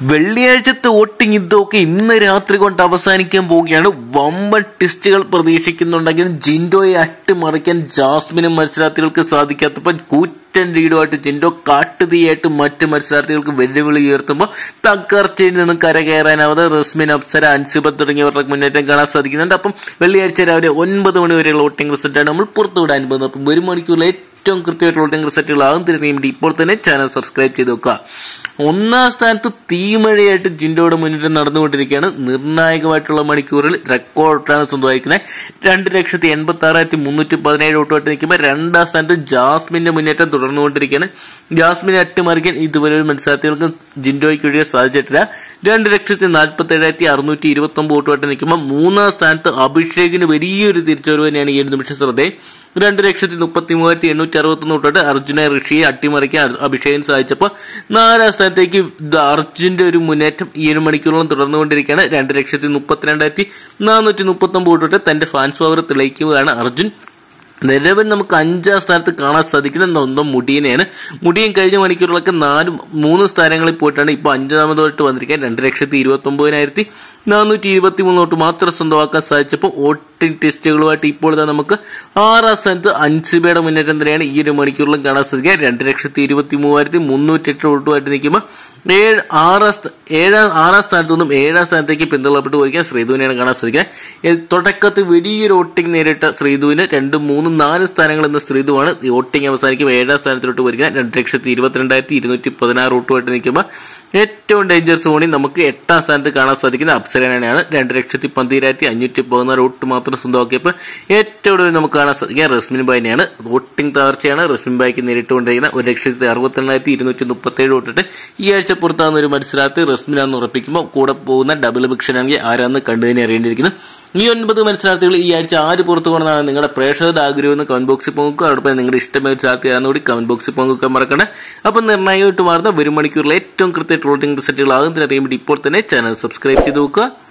വെള്ളിയാഴ്ചത്തെ voting ഇതൊക്കെ ഇന്ന് രാത്രി കൊണ്ട് അവസാനിക്കാൻ പോവുകയാണ് വമ്പൻ ടെസ്റ്റുകൾ പ്രതീക്ഷിക്കുന്നുണ്ടെങ്കിലും ജിൻഡോയെ അട്ടിമറിക്കാൻ ജാസ്മിനും മത്സരാർത്ഥികൾക്ക് സാധിക്കാത്തപ്പോൾ കൂറ്റൻ ലീഡുമായിട്ട് ജിൻഡോ കാട്ടുതീയായിട്ട് മറ്റ് മത്സരാർത്ഥികൾക്ക് വെല്ലുവിളി ഉയർത്തുമ്പോൾ തകർച്ചയിൽ നിന്ന് കരകയറാനാവാതെ റസ്മിൻ അപ്സര അൻസിബത്ത് തുടങ്ങിയവരുടെ മുന്നേറ്റം കാണാൻ സാധിക്കുന്നുണ്ട് അപ്പം വെള്ളിയാഴ്ച രാവിലെ ഒൻപത് മണി വരെയുള്ള വോട്ടിംഗ് റിസൾട്ടാണ് നമ്മൾ പുറത്തുവിടാൻ പോകുന്നത് അപ്പം ഒരു മണിക്കൂറിൽ ഏറ്റവും കൃത്യമായിട്ടുള്ള വോട്ടിംഗ് റിസൾട്ടുകൾ ആകും തിരിഞ്ഞു വേണ്ടി ഇപ്പോൾ തന്നെ ചാനൽ സബ്സ്ക്രൈബ് ചെയ്ത് വെക്കുക ഒന്നാം സ്ഥാനത്ത് തീമഴയായിട്ട് ജിൻഡോയുടെ മുന്നേറ്റം നടന്നുകൊണ്ടിരിക്കുകയാണ് നിർണായകമായിട്ടുള്ള മണിക്കൂറിൽ റെക്കോർഡാണ് സ്വന്തമായിരിക്കുന്നത് രണ്ട് ലക്ഷത്തി എൺപത്തി ആറായിരത്തി മുന്നൂറ്റി പതിനേഴ് വോട്ടുമായിട്ട് നിൽക്കുമ്പോൾ രണ്ടാം സ്ഥാനത്ത് ജാസ്മിന്റെ മുന്നേറ്റം തുടർന്നുകൊണ്ടിരിക്കുകയാണ് ജാസ്മിനെ അട്ടിമറിക്കാൻ ഇതുവരെ ഒരു മത്സരാർത്ഥികൾക്ക് ജിൻഡോയ്ക്ക് ഒഴികെ സാധിച്ചിട്ടില്ല രണ്ട് ലക്ഷത്തി നാൽപ്പത്തി ഏഴായിരത്തി അറുന്നൂറ്റി ഇരുപത്തി ഒമ്പത് വോട്ടുമായിട്ട് നിൽക്കുമ്പോൾ മൂന്നാം സ്ഥാനത്ത് അഭിഷേകിന് വലിയൊരു തിരിച്ചുവരവ് തന്നെയാണ് ഈ ഒരു നിമിഷം ശ്രദ്ധയും രണ്ട് ലക്ഷത്തി മുപ്പത്തി മൂവായിരത്തി എണ്ണൂറ്റി അറുപത്തൊന്ന് തൊട്ട് അർജുന ഋഷിയെ അട്ടിമറിക്കാൻ അഭിഷേകൻ സാധിച്ചപ്പോൾ നാലാം സ്ഥാനത്തേക്ക് അർജുന്റെ ഒരു മുന്നേറ്റം ഈ ഒരു മണിക്കൂറോളം തുടർന്നുകൊണ്ടിരിക്കുകയാണ് രണ്ട് ലക്ഷത്തി മുപ്പത്തിരണ്ടായിരത്തി നാനൂറ്റി മുപ്പത്തി ഒമ്പത് തൊട്ട് തന്റെ ഫാൻസ് പവർ തെളിയിക്കുകയാണ് അർജുൻ നിലവിൽ നമുക്ക് അഞ്ചാം സ്ഥാനത്ത് കാണാൻ സാധിക്കുന്ന സ്വന്തം മുടിയനെയാണ് മുടിയൻ കഴിഞ്ഞ മണിക്കൂറുകളൊക്കെ നാല് മൂന്ന് സ്ഥാനങ്ങളിൽ പോയിട്ടാണ് ഇപ്പോൾ അഞ്ചാമതായിട്ട് വന്നിരിക്കാൻ രണ്ട് ലക്ഷത്തി ഇരുപത്തി ഒമ്പതിനായിരത്തി നാനൂറ്റി ഇരുപത്തി മൂന്ന് തൊട്ട് മാത്രം സ്വന്തമാക്കാൻ സാധിച്ചപ്പോൾ വോട്ടിംഗ് ടെസ്റ്റുകളുമായിട്ട് ഇപ്പോൾ നമുക്ക് ആറാം സ്ഥാനത്ത് അൻസിബയുടെ മുന്നേറ്റം തന്നെയാണ് ഈ ഒരു മണിക്കൂറിലും കാണാൻ സാധിക്കുക രണ്ട് ലക്ഷത്തി ഇരുപത്തി മൂവായിരത്തി മുന്നൂറ്റി എട്ട് വോട്ടുമായിട്ട് നിൽക്കുമ്പോൾ ഏഴ് ആറാം സ്ഥാ- ഏഴാം ആറാം സ്ഥാനത്തു നിന്നും ഏഴാം സ്ഥാനത്തേക്ക് പിന്തള്ളപ്പെട്ട് പോയിരിക്കാൻ ശ്രീധുവിനെയാണ് കാണാൻ സാധിക്കുക തുടക്കത്തിൽ വലിയൊരു വോട്ടിംഗ് നേരിട്ട ശ്രീധുവിന് രണ്ട് മൂന്ന് നാല് സ്ഥാനങ്ങൾ എന്ന ശ്രീധുവാണ് ഈ വോട്ടിംഗ് അവസാനിക്കുമ്പോൾ ഏഴാം സ്ഥാനത്തിലോട്ട് പോയിരിക്കുന്നത് രണ്ട് ലക്ഷത്തി ഇരുപത്തിരണ്ടായിരത്തി ഇരുന്നൂറ്റി പതിനാറ് വോട്ടുമായിട്ട് നിൽക്കുമ്പോൾ ഏറ്റവും ഡേഞ്ചർ സോണിൽ നമുക്ക് എട്ടാം സ്ഥാനത്ത് കാണാൻ സാധിക്കുന്ന അപ്സരനെയാണ് രണ്ട് ലക്ഷത്തി പന്തിരായിരത്തി അഞ്ഞൂറ്റി പതിനാറ് വോട്ട് മാത്രം സ്വന്തമാക്കിയപ്പോൾ ഏറ്റവും കൂടുതൽ നമുക്ക് കാണാൻ സാധിക്കുക റസ്മിൻ ബായിനെയാണ് വോട്ടിംഗ് തകർച്ചയാണ് റസ്മിൻ ബായിക്ക് നേരിട്ടുകൊണ്ടിരിക്കുന്ന ഒരു ലക്ഷത്തി അറുപത്തിരണ്ടായിരത്തി ഇരുന്നൂറ്റി മുപ്പത്തേഴ് വോട്ടിട്ട് ഈ ആഴ്ച പുറത്താകുന്ന ഒരു മത്സരാർത്ഥി റസ്മിനാന്ന് ഉറപ്പിക്കുമ്പോൾ കൂടെ പോകുന്ന ഡബിൾ ബിക്ഷനാണെങ്കിൽ ആരാന്ന് കണ്ടു തന്നെ അറിയേണ്ടിയിരിക്കുന്നു ഈ ഒൻപത് മത്സരാർത്ഥികൾ ഈ ആഴ്ച ആര് പുറത്തു പോകണമെന്നാണ് നിങ്ങളുടെ പ്രേക്ഷകരുടെ ആഗ്രഹം എന്ന് കമന്റ് ബോക്സിൽ പോകുക അതോടൊപ്പം നിങ്ങളുടെ ഇഷ്ടമായ മത്സരാർത്ഥി ആണെന്നുകൂടി കമന്റ് ബോക്സിൽ പോകുക മറക്കണേ അപ്പം നിർണായകമായിട്ട് മാറുന്ന ഒരു മണിക്കൂറിൽ ഏറ്റവും കൃത്യമായിട്ട് വോട്ടിംഗ് റിസൾട്ടുകൾ ആകുന്നതിന് അറിയുമ്പോൾ ഇപ്പോൾ തന്നെ ചാനൽ സബ്സ്ക്രൈബ് ചെയ്ത് നോക്കുക